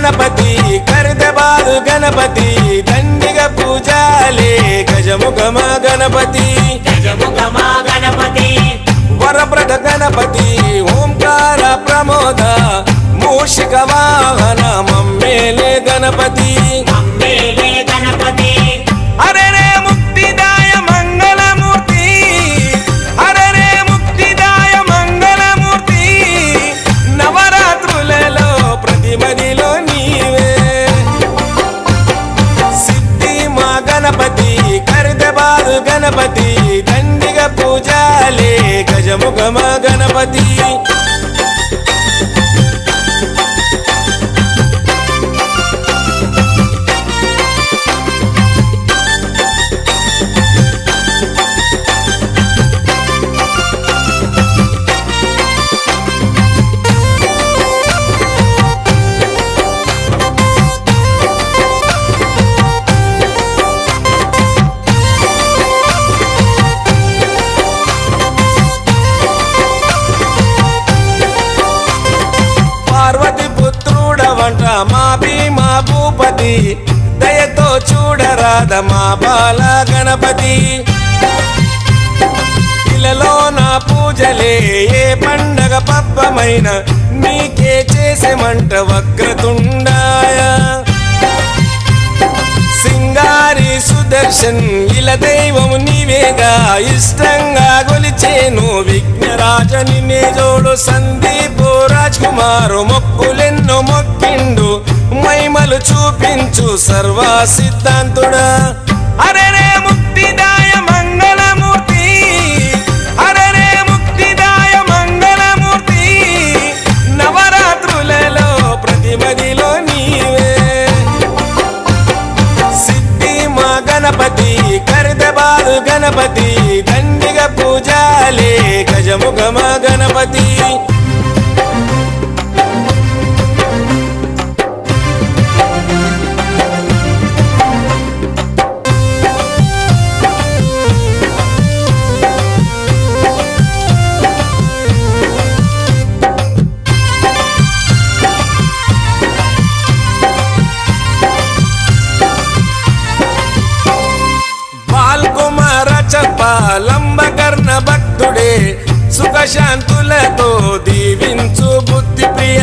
గణపతి కరిదబాదు గణపతి దండిగ పూజాలే గజముఖమ గణపతి గజముఖమా గణపతి వరప్రద గణపతి ఓంకార ప్రమోద మూషిక వాహన మమ్మేలే గణపతి అమ్మేలే గణపతి హరరే ముక్తిదాయ మంగళమూర్తి హరరే ముక్తిదాయ మంగళమూర్తి నవరాత్రులలో ప్రతిమదిలో నీవే సిద్ధి మా గణపతి కరిదబాదు గణపతి దండిగ పూజాలే గజముఖమ గణపతి పార్వతి పుత్రుడవంట మా భీమా భూపతి దయతో చూడరాద మా బాల గణపతి ఇలలో నా పూజలే ఏ పండగ పబ్బమైన నీకే చేసేమంట వక్రతుండాయ సింగారి సుదర్శన్ ఇల దైవము నీవేగా ఇష్టంగా గొలిచేను విఘ్నరాజ నిన్నే జోడు సందీపు రాజ్ కుమారు మొక్కులెన్నో మొక్కిండు మైమలు చూపించు సర్వ సిద్ధాంతుడా అరరే ముక్తిదాయ మంగళమూర్తి అరరే ముక్తిదాయ మంగళమూర్తి నవరాత్రులలో ప్రతిమదిలో నీవే సిద్ధి మా గణపతి కరిదబాదు గణపతి దండిగ పూజాలే గజముఖమ గణపతి బాల్కుమార చెప్పాలంబకర్ణ భక్తుడే సుఖశాంతులతో దీవించు బుద్ధి ప్రియ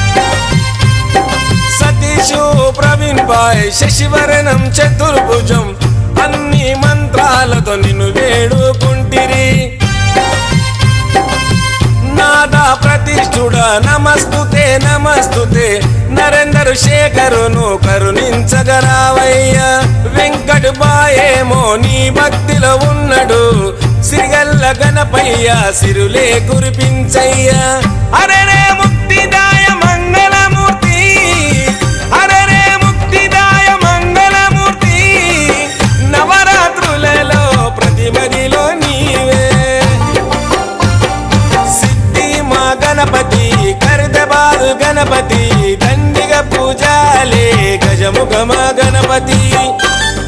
సతీషు ప్రవీణ్ బాయ్ శశివరణం చతుర్భుజం అన్ని మంత్రాలతో నిన్ను వేడుకుంటిరి నాదా ప్రతిష్ఠుడ నమస్తుతే నమస్తుతే నరేందర్ శేఖరును కరుణించగరావయ్య వెంకట్ బాయేమో నీ భక్తిలో ఉన్నడు సిరిగల్ల గణపయ్య సిరులే కురిపించయ్య అరరే ముక్తిదాయ మంగళమూర్తి అరరే ముక్తిదాయ మంగళమూర్తి నవరాత్రులలో ప్రతిమదిలో నీవే సిద్ధి మా గణపతి కరిదబాదు గణపతి దండిగ పూజాలే గజముఖమ గణపతి